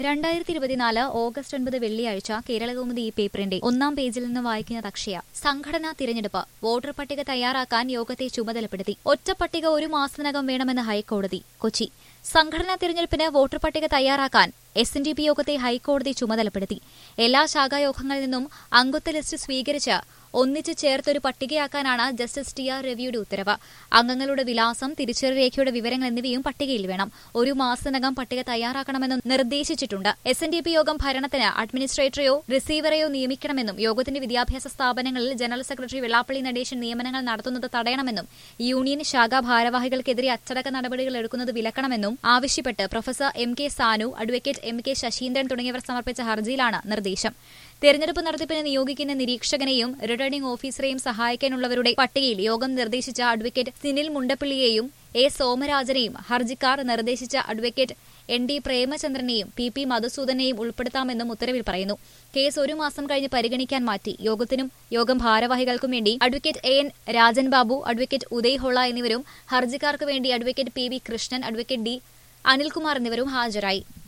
രണ്ടായിരത്തി ഇരുപത്തിനാല് ഓഗസ്റ്റ് ഒൻപത് വെള്ളിയാഴ്ച കേരളകൗമുദി ഈ പേപ്പറിന്റെ ഒന്നാം പേജിൽ നിന്ന് വായിക്കുന്നത് അക്ഷയ സംഘടനാ തിരഞ്ഞെടുപ്പ് വോട്ടർ പട്ടിക തയ്യാറാക്കാൻ യോഗത്തെ ചുമതലപ്പെടുത്തി ഒറ്റ പട്ടിക ഒരു മാസത്തിനകം വേണമെന്ന് ഹൈക്കോടതി കൊച്ചി സംഘടനാ തിരഞ്ഞെടുപ്പിന് വോട്ടർ പട്ടിക തയ്യാറാക്കാൻ എസ് എൻ ഡി പി യോഗത്തെ ഹൈക്കോടതി ചുമതലപ്പെടുത്തി എല്ലാ ശാഖായോഗങ്ങളിൽ നിന്നും അംഗത്വ ലിസ്റ്റ് സ്വീകരിച്ച് ഒന്നിച്ച് ചേർത്തൊരു പട്ടികയാക്കാനാണ് ജസ്റ്റിസ് ടി ആർ രവിയുടെ ഉത്തരവ് അംഗങ്ങളുടെ വിലാസം തിരിച്ചറി രേഖയുടെ വിവരങ്ങൾ എന്നിവയും പട്ടികയിൽ വേണം ഒരു മാസത്തിനകം പട്ടിക തയ്യാറാക്കണമെന്നും നിർദ്ദേശിച്ചിട്ടുണ്ട് എസ് എൻ ഡി പി യോഗം ഭരണത്തിന് അഡ്മിനിസ്ട്രേറ്ററെയോ റിസീവറെയോ നിയമിക്കണമെന്നും യോഗത്തിന്റെ വിദ്യാഭ്യാസ സ്ഥാപനങ്ങളിൽ ജനറൽ സെക്രട്ടറി വെള്ളാപ്പള്ളി നടേശൻ നിയമനങ്ങൾ നടത്തുന്നത് തടയണമെന്നും യൂണിയൻ ശാഖാ ഭാരവാഹികൾക്കെതിരെ അച്ചടക്ക നടപടികൾ എടുക്കുന്നത് വിലക്കണമെന്നും ആവശ്യപ്പെട്ട് professor M K Sanu advocate M K Sasheendran തുടങ്ങിയവർ സമർപ്പിച്ച ഹർജിയിലാണ് നിർദ്ദേശം തെരഞ്ഞെടുപ്പ് നടത്തിപ്പിന് നിയോഗിക്കുന്ന നിരീക്ഷകനെയും റിട്ടേണിംഗ് ഓഫീസറെയും സഹായിക്കാനുള്ളവരുടെ പട്ടികയിൽ യോഗം നിർദ്ദേശിച്ച അഡ്വക്കേറ്റ് സിനിൽ മുണ്ടപ്പിള്ളിയെയും എ സോമരാജനെയും ഹർജിക്കാർ നിർദ്ദേശിച്ച അഡ്വക്കേറ്റ് എൻ ഡി പ്രേമചന്ദ്രനെയും പി പി മധുസൂദനെയും ഉൾപ്പെടുത്താമെന്നും ഉത്തരവിൽ പറയുന്നു കേസ് ഒരു മാസം കഴിഞ്ഞ് പരിഗണിക്കാൻ മാറ്റി യോഗത്തിനും യോഗം ഭാരവാഹികൾക്കും വേണ്ടി advocate A N Rajan Babu advocate Uday Hola എന്നിവരും ഹർജിക്കാർക്ക് വേണ്ടി advocate P V Krishnan advocate D Anilkumar എന്നിവരും ഹാജരായി